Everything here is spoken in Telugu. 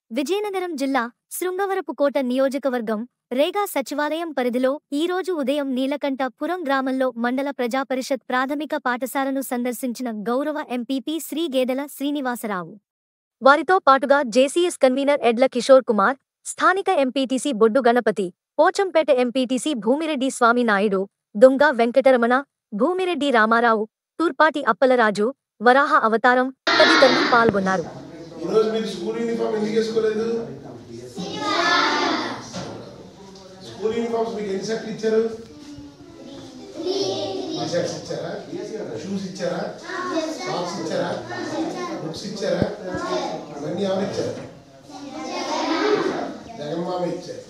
విజయనగరం జిల్లా శృంగవరపుకోట నియోజకవర్గం రేగా సచివాలయం పరిధిలో ఈరోజు ఉదయం నీలకంఠపురం గ్రామంలో మండల ప్రజాపరిషత్ ప్రాథమిక పాఠశాలను సందర్శించిన గౌరవ ఎంపీపీ శ్రీ గేదెల శ్రీనివాసరావు వారితో పాటుగా జేసీఎస్ కన్వీనర్ ఎడ్ల కిషోర్ కుమార్ స్థానిక ఎంపీటీసీ బొడ్డు గణపతి పోచంపేట ఎంపీటీసీ భూమిరెడ్డి స్వామి నాయుడు దొంగ వెంకటరమణ భూమిరెడ్డి రామారావు తూర్పాటి అప్పలరాజు వరాహ అవతారం తదితరులు పాల్గొన్నారు ఈరోజు మీరు స్కూల్ యూనిఫామ్ ఎందుకు వేసుకోలేదు స్కూల్ యూనిఫామ్స్ మీకు ఎన్ని సెట్లు ఇచ్చారు షర్ట్స్ ఇచ్చారా షూస్ ఇచ్చారా సాక్స్ ఇచ్చారా బుక్స్ ఇచ్చారా ఇవన్నీ ఎవరు ఇచ్చారు జగన్మామ ఇచ్చారు